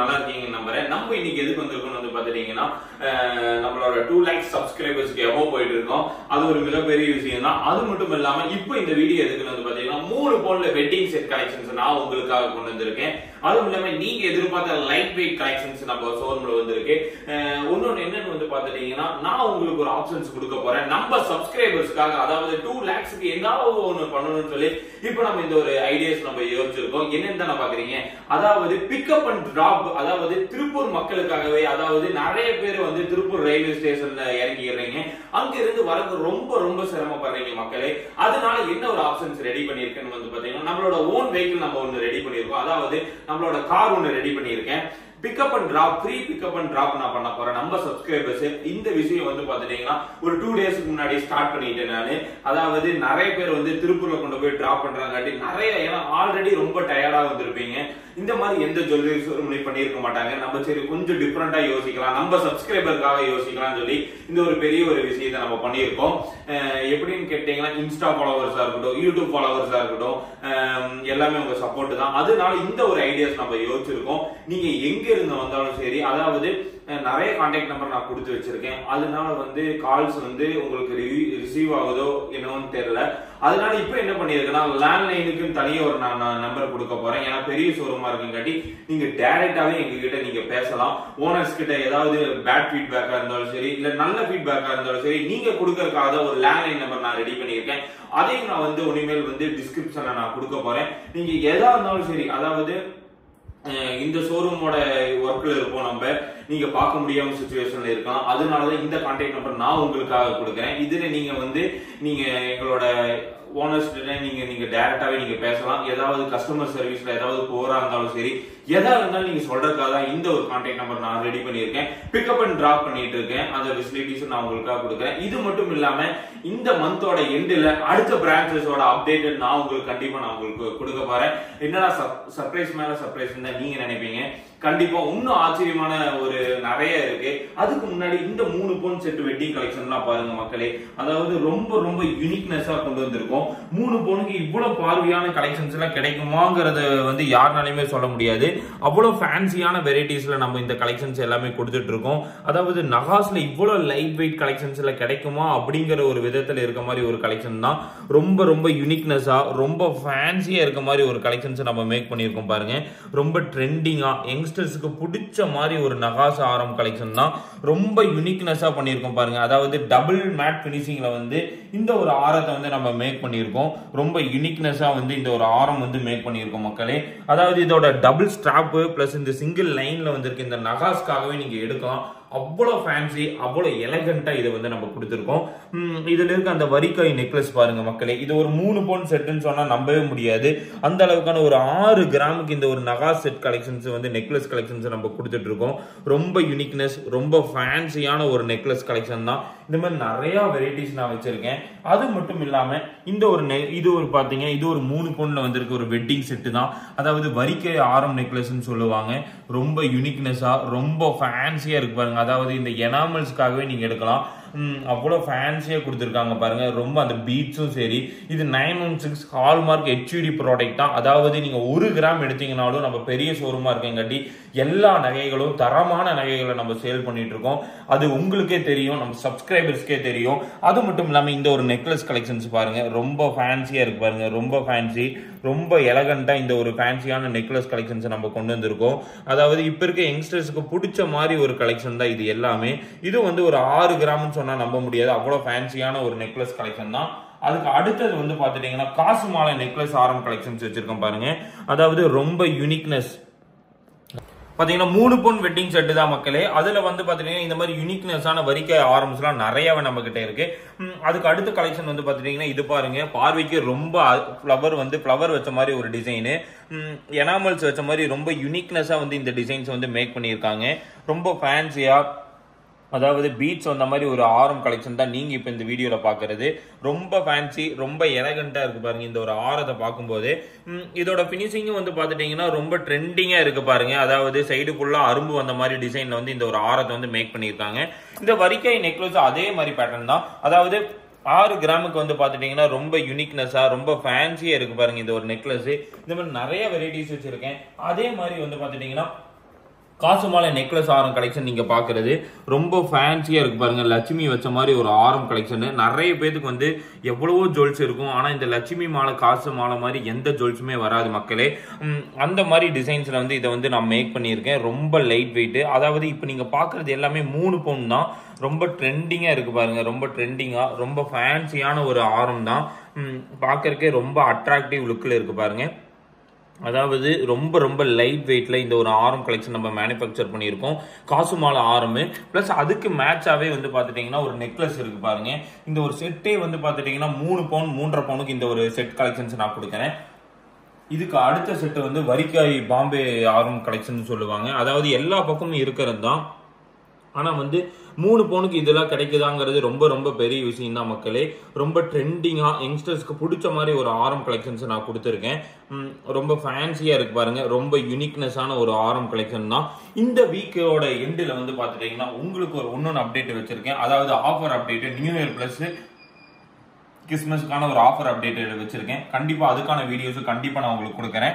நல்லா இருக்கீங்க நம்புறேன் நம்ம இன்னைக்கு எதுக்கு வந்திருக்கோம்னு வந்து பாத்துட்டீங்கன்னா அஹ், நம்மளோட டூ லேக்ஸ் சப்ஸ்கிரைபர்ஸ்க்கு எவ்வளோ போயிட்டு இருக்கோம் அது ஒரு மிகப்பெரிய விஷயம் தான் அது மட்டும் இல்லாம இப்போ இந்த வீடியோ எதுக்குன்னு வந்து பாத்தீங்கன்னா மூணு போன்ல வெட்டிங் செட் கலெக்ஷன்ஸ் நான் உங்களுக்காக கொண்டு வந்திருக்கேன் அதுவும் இல்லாம நீங்க எதிர்பார்த்த லைட் வெயிட் கலெக்ஷன்ஸ் நம்ம ஷோரூம்ல வந்திருக்கு அஹ், இன்னொன்னு என்னன்னு வந்து பாத்துட்டீங்கன்னா நான் உங்களுக்கு ஒரு ஆப்ஷன்ஸ் கொடுக்க போறேன் நம்ம சப்ஸ்கிரைபர்ஸ்க்காக அதாவது டூ லேக்ஸ்க்கு ஏதாவது ஒண்ணு பண்ணணும்னு சொல்லி இப்போ நம்ம இந்த ஒரு ஐடியாஸ் நம்ம யோசிச்சிருக்கோம் என்னன்னு தானே பாக்குறீங்க அதாவது பிக்கப் அண்ட் டிராப் அதாவது திருப்பூர் மக்களுக்காகவே அதாவது நிறைய பேர் வந்து திருப்பூர் ரயில்வே ஸ்டேஷன்ல இறங்கிடுறீங்க அங்க இருந்து வரது ரொம்ப ரொம்ப சிரமப்படுறீங்க மக்களே அதனால என்ன ஒரு ஆப்ஷன்ஸ் ரெடி பண்ணிருக்கேன்னு வந்து பாத்தீங்கன்னா நம்மளோட ஓன் வெஹிக்கிள் நம்ம ஒன்னு ரெடி பண்ணிருக்கோம் அதாவது நம்மளோட கார் ஒன்னு ரெடி பண்ணியிருக்கேன் pickup and drop free pickup and drop நான் பண்ண போறேன் நம்ம சப்ஸ்கிரைபர்ஸ் இந்த விஷயம் வந்து பாத்துட்டீங்கன்னா ஒரு டூ டேஸ்க்கு முன்னாடி ஸ்டார்ட் பண்ணிட்டேன் நானு அதாவது நிறைய பேர் வந்து திருப்பூர்ல கொண்டு போய் டிராப் பண்றாங்காட்டி நிறைய ஏன்னா ஆல்ரெடி ரொம்ப டயர்டா வந்திருப்பீங்க இந்த மாதிரி எந்த ஜுவல்லரி ஷோரூம்லயும் பண்ணியிருக்க மாட்டாங்க நம்ம சரி கொஞ்சம் டிஃப்ரெண்டா யோசிக்கலாம் நம்ம சப்ஸ்கிரைபருக்காக யோசிக்கலாம் சொல்லி இந்த ஒரு பெரிய ஒரு விஷயத்தை நம்ம பண்ணியிருக்கோம் அஹ் எப்படின்னு கேட்டீங்கன்னா இன்ஸ்டா ஃபாலோவர்ஸா இருக்கட்டும் யூடியூப் ஃபாலோவர்ஸா இருக்கட்டும் அஹ் எல்லாமே உங்க சப்போர்ட் தான் அதனால இந்த ஒரு ஐடியாஸ் நம்ம யோசிச்சிருக்கோம் நீங்க எங்க இருந்து வந்தாலும் சரி அதாவது அஹ் நிறைய கான்டாக்ட் நம்பர் நான் கொடுத்து வச்சிருக்கேன் அதனால வந்து கால்ஸ் வந்து உங்களுக்கு ரிசீவ் ஆகுதோ என்னவோன்னு தெரியல அதனால இப்போ என்ன பண்ணிருக்கேன்னா லேண்ட்லைனுக்கு தனியாக ஒரு நான் நம்பர் கொடுக்க போறேன் ஏன்னா பெரிய ஷோரூமா இருக்குங்காட்டி நீங்க டைரக்டாவே எங்க கிட்ட நீங்க பேசலாம் ஓனர்ஸ் கிட்ட ஏதாவது பேட் ஃபீட்பேக்கா இருந்தாலும் சரி இல்ல நல்ல ஃபீட்பேக்கா இருந்தாலும் சரி நீங்க கொடுக்கறதுக்காக தான் ஒரு லேண்ட்லைன் நம்பர் நான் ரெடி பண்ணியிருக்கேன் அதையும் நான் வந்து இனிமேல் வந்து டிஸ்கிரிப்ஷன்ல நான் கொடுக்க போறேன் நீங்க எதா இருந்தாலும் சரி அதாவது அஹ் இந்த ஷோரூமோட ஒர்க்ல இருப்போம் நம்ம நீங்க பார்க்க முடியாம சுச்சுவேஷன்ல இருக்கலாம் அதனாலதான் இந்த கான்டாக்ட் நம்பர் நான் உங்களுக்காக கொடுக்குறேன் இதுல நீங்க வந்து நீங்க எங்களோட ஓனர்ஸ் நீங்க நீங்க டைரக்டாவே நீங்க பேசலாம் ஏதாவது கஸ்டமர் சர்வீஸ்ல ஏதாவது போரா இருந்தாலும் சரி எதா இருந்தாலும் நீங்க சொல்றதுக்காக தான் இந்த ஒரு கான்டாக்ட் நம்பர் நான் ரெடி பண்ணியிருக்கேன் பிக்கப் அண்ட் டிராப் பண்ணிட்டு இருக்கேன் அந்த ஃபெசிலிட்டிஸ் நான் உங்களுக்காக கொடுக்குறேன் இது மட்டும் இல்லாம இந்த மந்தோட எண்டில் அடுத்த பிரான்ச்சஸோட அப்டேட் நான் உங்களுக்கு கண்டிப்பா நான் உங்களுக்கு கொடுக்க போறேன் என்னடா சர்ப்ரைஸ் மேல சர்ப்ரைஸ் தான் நீங்க நினைப்பீங்க கண்டிப்பா இன்னும் ஆச்சரியமான ஒரு நிறைய இருக்கு அதுக்கு முன்னாடி இந்த மூணு பவுன் செட் வெட்டிங் கலெக்ஷன்லாம் பாருங்க மக்களே அதாவது ரொம்ப ரொம்ப யூனிக்னஸா கொண்டு வந்திருக்கோம் மூணு பவுனுக்கு இவ்வளவு பார்வையான கலெக்ஷன்ஸ் எல்லாம் கிடைக்குமாங்கிறத வந்து யாருனாலையுமே சொல்ல முடியாது அவ்வளவு ஃபேன்சியான வெரைட்டிஸ்ல நம்ம இந்த கலெக்ஷன்ஸ் எல்லாமே கொடுத்துட்டு இருக்கோம் அதாவது நகாஸ்ல இவ்வளவு லைட் வெயிட் கலெக்ஷன்ஸ்ல கிடைக்குமா அப்படிங்கிற ஒரு விதத்துல இருக்க மாதிரி ஒரு கலெக்ஷன் தான் ரொம்ப ரொம்ப யூனிக்னஸா ரொம்ப ஃபேன்சியா இருக்க மாதிரி ஒரு கலெக்ஷன்ஸ் நம்ம மேக் பண்ணியிருக்கோம் பாருங்க ரொம்ப ட்ரெண்டிங்கா யங்ஸ்டர்ஸ்க்கு பிடிச்ச மாதிரி ஒரு நகாஸ் ஆரம் கலெக்ஷன் தான் ரொம்ப யூனிக்னஸா பண்ணியிருக்கோம் பாருங்க அதாவது டபுள் மேட் பினிஷிங்ல வந்து இந்த ஒரு ஆரத்தை வந்து நம்ம மேக் பண்ணியிருக்கோம் ரொம்ப யூனிக்னஸா வந்து இந்த ஒரு ஆரம் வந்து மேக் பண்ணியிருக்கோம் மக்களே அதாவது இதோட டபுள் ஸ்ட்ராப்பு பிளஸ் இந்த சிங்கிள் லைன்ல வந்திருக்க இந்த நகாஸ்க்காகவே நீங்க எடுக்கலாம் அவ்வளோ ஃபேன்சி அவ்வளோ எலகண்டா இதை வந்து நம்ம கொடுத்துருக்கோம் உம், இதுல இருக்க அந்த வரிக்காய் நெக்லஸ் பாருங்க மக்களே இது ஒரு மூணு பவுன் செட்டுன்னு சொன்னா நம்பவே முடியாது அந்த அளவுக்கான ஒரு ஆறு கிராமுக்கு இந்த ஒரு நகா செட் கலெக்ஷன்ஸ் வந்து நெக்லஸ் கலெக்ஷன்ஸ் நம்ம கொடுத்துட்டு இருக்கோம் ரொம்ப யூனிக்னஸ் ரொம்ப ஃபேன்சியான ஒரு நெக்லஸ் கலெக்ஷன் தான் இந்த மாதிரி நிறைய வெரைட்டிஸ் நான் வச்சிருக்கேன் அது மட்டும் இல்லாம இந்த ஒரு நெ- இது ஒரு பாத்தீங்க இது ஒரு மூணு பவுன்ல வந்திருக்க ஒரு வெட்டிங் செட்டு தான் அதாவது வரிக்கை ஆரம் நெக்லஸ்ன்னு சொல்லுவாங்க ரொம்ப யூனிக்னஸா ரொம்ப ஃபேன்சியா இருக்கு பாருங்க அதாவது இந்த எனாமல்ஸ்க்காகவே நீங்க எடுக்கலாம் ம், அவ்வளோ ஃபேன்சியாக கொடுத்துருக்காங்க பாருங்க ரொம்ப அந்த பீட்ஸும் சரி இது nine one six hallmark H U D product தான் அதாவது நீங்கள் ஒரு கிராம் எடுத்தீங்கனாலும் நம்ம பெரிய ஷோரூமாக இருக்கங்காட்டி எல்லா நகைகளும் தரமான நகைகளை நம்ம சேல் பண்ணிட்டு இருக்கோம் அது உங்களுக்கே தெரியும் நம்ம சப்ஸ்கிரைபர்ஸ்க்கே தெரியும் அது மட்டும் இல்லாமல் இந்த ஒரு நெக்லஸ் கலெக்ஷன்ஸ் பாருங்க ரொம்ப ஃபேன்சியாக இருக்கு பாருங்க ரொம்ப ஃபேன்சி ரொம்ப எலகண்டா இந்த ஒரு ஃபேன்சியான நெக்லஸ் கலெக்ஷன்ஸ் நம்ம கொண்டு வந்திருக்கோம் அதாவது இப்போ இருக்க யங்ஸ்டர்ஸ்க்கு பிடிச்ச மாதிரி ஒரு கலெக்ஷன் தான் இது எல்லாமே இது வந்து ஒரு ஆறு கிராம்னு சொன்னா நம்ப முடியாது அவ்வளோ ஃபேன்சியான ஒரு நெக்லஸ் கலெக்ஷன் தான் அதுக்கு அடுத்தது வந்து பார்த்துட்டீங்கன்னா காசு மாலை நெக்லஸ் ஆரம் கலெக்ஷன்ஸ் வச்சிருக்கோம் பாருங்க அதாவது ரொம்ப யூனிக்னஸ் பாத்தீங்கன்னா மூணு பொன் வெட்டிங் செட்டு தான் மக்களே அதுல வந்து பாத்தீங்கன்னா இந்த மாதிரி யூனிக்னஸான வரிக்கை ஆரம்ஸ்லாம் நிறையவே நம்ம கிட்ட இருக்கு ம், அதுக்கு அடுத்த கலெக்ஷன் வந்து பாத்தீங்கன்னா இது பாருங்க பார்வைக்கு ரொம்ப ஃப்ளவர் வந்து ஃப்ளவர் வச்ச மாதிரி ஒரு டிசைனு எனாமல்ஸ் வச்ச மாதிரி ரொம்ப யூனிக்னஸா வந்து இந்த டிசைன்ஸ் வந்து மேக் பண்ணியிருக்காங்க ரொம்ப ஃபேன்சியா அதாவது பீட்ஸ் வந்த மாதிரி ஒரு ஆரம் கலெக்ஷன் தான் நீங்க இப்ப இந்த வீடியோல பாக்குறது ரொம்ப ஃபேன்சி ரொம்ப எலகண்டா இருக்கு பாருங்க இந்த ஒரு ஆரத்தை பார்க்கும்போது ம், இதோட பினிஷிங்கும் வந்து பாத்துட்டீங்கன்னா ரொம்ப ட்ரெண்டிங்கா இருக்கு பாருங்க அதாவது சைடு ஃபுல்லா அரும்பு வந்த மாதிரி டிசைன்ல வந்து இந்த ஒரு ஆரத்தை வந்து மேக் பண்ணியிருக்காங்க இந்த வரிக்காய் நெக்லஸ் அதே மாதிரி பேட்டர்ன் தான் அதாவது ஆறு கிராமுக்கு வந்து பாத்துட்டீங்கன்னா ரொம்ப யூனிக்னஸா ரொம்ப ஃபேன்சியா இருக்கு பாருங்க இந்த ஒரு நெக்லஸ் இந்த மாதிரி நிறைய வெரைட்டிஸ் வச்சிருக்கேன் அதே மாதிரி வந்து பாத்துட்டீங்கன்னா காசு மாலை நெக்லஸ் ஆரம் கலெக்ஷன் நீங்க பாக்குறது ரொம்ப ஃபேன்சியா இருக்கு பாருங்க லட்சுமி வச்ச மாதிரி ஒரு ஆரம் கலெக்ஷன் நிறைய பேத்துக்கு வந்து எவ்வளவோ ஜுவல்ஸ் இருக்கும் ஆனா இந்த லட்சுமி மாலை காசு மாலை மாதிரி எந்த ஜுவல்ஸுமே வராது மக்களே உம், அந்த மாதிரி டிசைன்ஸ்ல வந்து இதை வந்து நான் மேக் பண்ணியிருக்கேன் ரொம்ப லைட் வெயிட் அதாவது இப்போ நீங்க பாக்குறது எல்லாமே மூணு பவுன் தான் ரொம்ப ட்ரெண்டிங்கா இருக்கு பாருங்க ரொம்ப ட்ரெண்டிங்கா ரொம்ப ஃபேன்சியான ஒரு ஆரம் தான் பார்க்கறக்கே ரொம்ப அட்ராக்டிவ் லுக்கில் இருக்கு பாருங்க அதாவது ரொம்ப ரொம்ப லைட் வெயிட்ல இந்த ஒரு ஆரம் கலெக்ஷன் நம்ம மேனுஃபேக்சர் பண்ணியிருக்கோம் காசு மாலை ஆரம் ப்ளஸ் அதுக்கு மேட்சாவே வந்து பார்த்துட்டீங்கன்னா ஒரு நெக்லஸ் இருக்கு பாருங்க இந்த ஒரு செட்டே வந்து பார்த்துட்டீங்கன்னா மூணு பவுன் மூன்றரை பவுனுக்கு இந்த ஒரு செட் கலெக்ஷன்ஸ் நான் கொடுக்குறேன் இதுக்கு அடுத்த செட்டு வந்து வரிக்காய் பாம்பே ஆரம் கலெக்ஷன் சொல்லுவாங்க அதாவது எல்லா பக்கமும் இருக்கிறது தான் ஆனா வந்து மூணு பவுனுக்கு இதெல்லாம் கிடைக்குதாங்கிறது ரொம்ப ரொம்ப பெரிய விஷயம் தான் மக்களே ரொம்ப ட்ரெண்டிங்கா யங்ஸ்டர்ஸ்க்கு பிடிச்ச மாதிரி ஒரு ஆரம் கலெக்ஷன்ஸ் நான் கொடுத்துருக்கேன் உம், ரொம்ப ஃபேன்சியா இருக்கு பாருங்க ரொம்ப யூனிக்னஸான ஒரு ஆரம் கலெக்ஷன் தான் இந்த வீக்கோட எண்டில் வந்து பார்த்துட்டீங்கன்னா உங்களுக்கு ஒரு ஒன்னொன்று அப்டேட் வச்சிருக்கேன் அதாவது offer update new year plus கிறிஸ்மஸ்க்கான ஒரு ஆஃபர் அப்டேட் வச்சிருக்கேன் கண்டிப்பா அதுக்கான வீடியோஸ் கண்டிப்பா நான் உங்களுக்கு கொடுக்குறேன்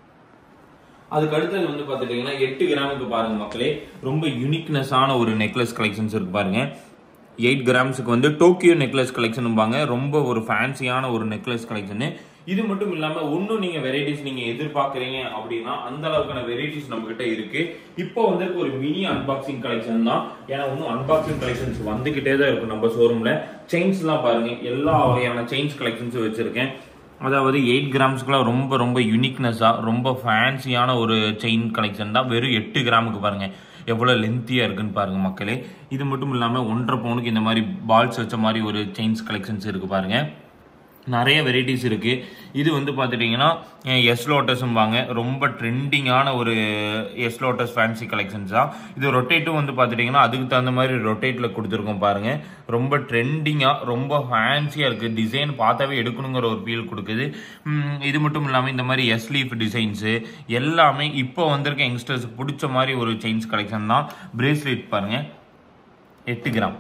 அதுக்கு அடுத்தது வந்து பாத்துட்டீங்கன்னா எட்டு கிராமுக்கு பாருங்க மக்களே ரொம்ப யூனிக்னஸான ஒரு நெக்லஸ் கலெக்ஷன்ஸ் இருக்கு பாருங்க எயிட் கிராம்ஸுக்கு வந்து டோக்கியோ நெக்லஸ் கலெக்ஷனும்பாங்க ரொம்ப ஒரு ஃபேன்சியான ஒரு நெக்லஸ் கலெக்ஷனு இது மட்டும் இல்லாம இன்னும் நீங்க வெரைட்டிஸ் நீங்க எதிர்பார்க்கறீங்க அப்படின்னா அந்த அளவுக்கான வெரைட்டிஸ் நம்ம கிட்ட இருக்கு இப்போ வந்து ஒரு மினி அன்பாக்சிங் கலெக்ஷன் தான் ஏன்னா இன்னும் அன்பாக்சிங் கலெக்ஷன்ஸ் வந்துகிட்டே தான் இருக்கும் நம்ம ஷோரூம்ல செயின்ஸ் எல்லாம் பாருங்க எல்லா வகையான செயின்ஸ் கலெக்ஷன்ஸும் வச்சிருக்கேன் அதாவது எயிட் கிராம்ஸ்க்குலாம் ரொம்ப ரொம்ப யூனிக்னஸாக ரொம்ப ஃபேன்சியான ஒரு செயின் கலெக்ஷன் தான் வெறும் எட்டு கிராமுக்கு பாருங்க எவ்வளோ லென்த்தியாக இருக்குன்னு பாருங்க மக்களே இது மட்டும் இல்லாமல் ஒன்றரை பவுனுக்கு இந்த மாதிரி பால்ஸ் வச்ச மாதிரி ஒரு செயின்ஸ் கலெக்ஷன்ஸ் இருக்கு பாருங்க நிறைய வெரைட்டிஸ் இருக்கு இது வந்து பார்த்துட்டிங்கன்னா எஸ் லோட்டஸ்ம்பாங்க ரொம்ப ட்ரெண்டிங்கான ஒரு எஸ் லோட்டஸ் ஃபேன்சி கலெக்ஷன்ஸ் தான் இது ரொட்டேட்டும் வந்து பார்த்துட்டிங்கன்னா அதுக்கு தகுந்த மாதிரி ரொட்டேட்டில் கொடுத்துருக்கோம் பாருங்க ரொம்ப ட்ரெண்டிங்காக ரொம்ப ஃபேன்சியாக இருக்குது டிசைன் பார்த்தாவே எடுக்கணுங்கிற ஒரு ஃபீல் கொடுக்குது உம், இது மட்டும் இல்லாமல் இந்த மாதிரி எஸ் லீஃப் டிசைன்ஸு எல்லாமே இப்போ வந்திருக்க யங்ஸ்டர்ஸ்க்கு பிடிச்ச மாதிரி ஒரு செயின்ஸ் கலெக்ஷன் தான் பிரேஸ்லெட் பாருங்க எட்டு கிராம்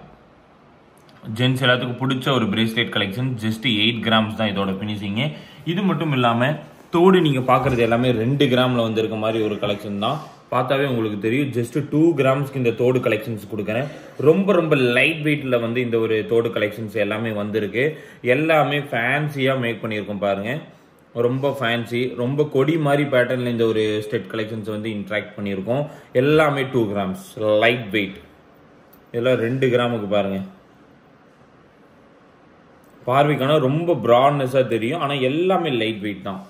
ஜென்ஸ் எல்லாத்துக்கும் பிடிச்ச ஒரு bracelet collection just eight grams தான் இதோட ஃபினிஷிங்கு இது மட்டும் இல்லாமல் தோடு நீங்கள் பார்க்குறது எல்லாமே ரெண்டு கிராமில் வந்திருக்க மாதிரி ஒரு கலெக்ஷன் தான் பார்த்தாவே உங்களுக்கு தெரியும் ஜஸ்ட் டூ கிராம்ஸ்க்கு இந்த தோடு கலெக்ஷன்ஸ் கொடுக்குறேன் ரொம்ப ரொம்ப லைட் வெயிட்டில் வந்து இந்த ஒரு தோடு கலெக்ஷன்ஸ் எல்லாமே வந்திருக்கு எல்லாமே ஃபேன்சியாக மேக் பண்ணியிருக்கோம் பாருங்க ரொம்ப ஃபேன்சி ரொம்ப கொடி மாதிரி பேட்டர்னில் இந்த ஒரு ஸ்டெட் கலெக்ஷன்ஸ் வந்து இன்ட்ராக்ட் பண்ணியிருக்கோம் எல்லாமே டூ கிராம்ஸ் லைட் வெயிட் இதெல்லாம் ரெண்டு கிராமுக்கு பாருங்கள் பார்வைக்கான ரொம்ப ப்ராட்னஸாக தெரியும் ஆனால் எல்லாமே லைட் வெயிட் தான்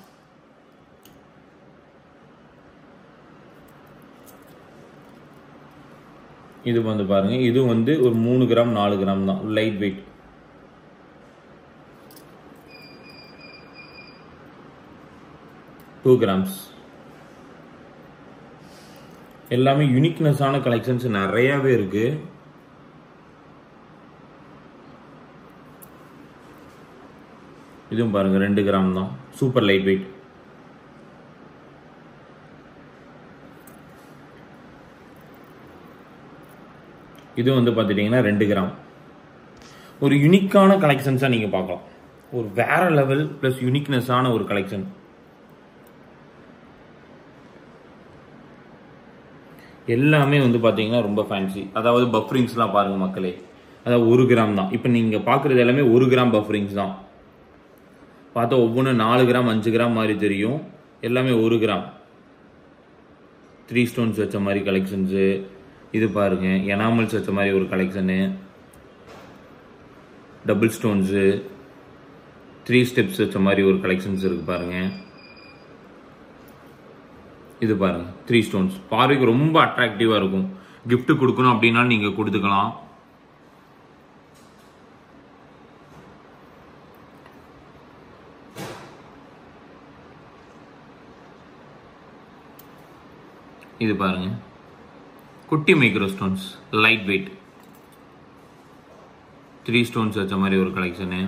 இது வந்து பாருங்க இது வந்து ஒரு மூணு கிராம் நாலு கிராம் தான் லைட் வெயிட் டூ கிராம்ஸ் எல்லாமே யூனிக்னஸான கலெக்ஷன்ஸ் நிறையாவே இருக்கு இதுவும் பாருங்க ரெண்டு கிராம் தான் சூப்பர் லைட் வெயிட் இது வந்து பார்த்துட்டிங்கன்னா ரெண்டு கிராம் ஒரு யுனிக்கான கலெக்ஷன்ஸாக நீங்கள் பார்க்கலாம் ஒரு வேற லெவல் ப்ளஸ் யூனிக்னஸான ஒரு கலெக்ஷன் எல்லாமே வந்து பார்த்தீங்கன்னா ரொம்ப ஃபேன்சி அதாவது பஃப்ரிங்ஸ்லாம் பாருங்க மக்களே அதாவது ஒரு கிராம் தான் இப்போ நீங்கள் பார்க்குறது எல்லாமே ஒரு கிராம் பஃப்ரிங்ஸ் தான் பார்த்தா ஒவ்வொன்றும் நாலு கிராம் அஞ்சு கிராம் மாதிரி தெரியும் எல்லாமே ஒரு கிராம் த்ரீ ஸ்டோன்ஸ் வச்ச மாதிரி கலெக்ஷன்ஸு இது பாருங்க எனாமல்ஸ் வச்ச மாதிரி ஒரு collection double stones three steps வச்ச மாதிரி ஒரு கலெக்ஷன்ஸ் இருக்கு பாருங்க இது பாருங்க த்ரீ ஸ்டோன்ஸ் பார்வைக்கு ரொம்ப அட்ராக்டிவாக இருக்கும் gift கொடுக்கணும் அப்படின்னாலும் நீங்கள் கொடுத்துக்கலாம் இது பாருங்க குட்டி micro stones light weight three stones வச்ச மாதிரி ஒரு கலெக்ஷனு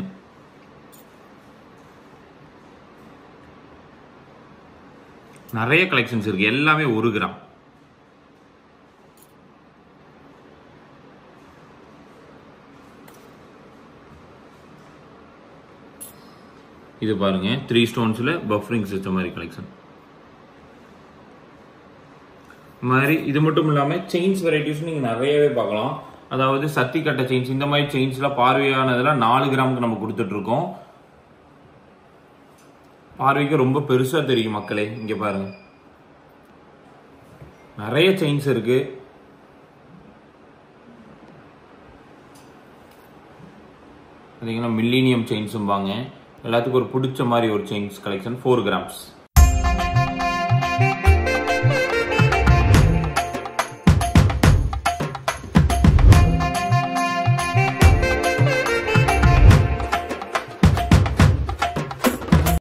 நிறைய கலெக்ஷன்ஸ் இருக்கு எல்லாமே ஒரு கிராம் இது பாருங்க த்ரீ ஸ்டோன்ஸ்ல பஃப்ரிங்ஸ் வச்ச மாதிரி கலெக்ஷன் இந்த மாதிரி இது மட்டும் இல்லாமல் செயின்ஸ் வெரைட்டிஸ் நீங்கள் நிறையவே பார்க்கலாம் அதாவது சத்தி கட்ட செயின்ஸ் இந்த மாதிரி செயின்ஸ்லாம் பார்வையானதெல்லாம் நாலு கிராமுக்கு நம்ம கொடுத்துட்டு இருக்கோம் பார்வைக்கு ரொம்ப பெருசா தெரியும் மக்களே இங்க பாருங்க நிறைய செயின்ஸ் இருக்கு பார்த்தீங்கன்னா மில்லினியம் செயின்ஸும் வாங்க எல்லாத்துக்கும் ஒரு பிடிச்ச மாதிரி ஒரு செயின்ஸ் கலெக்ஷன் ஃபோர் கிராம்ஸ்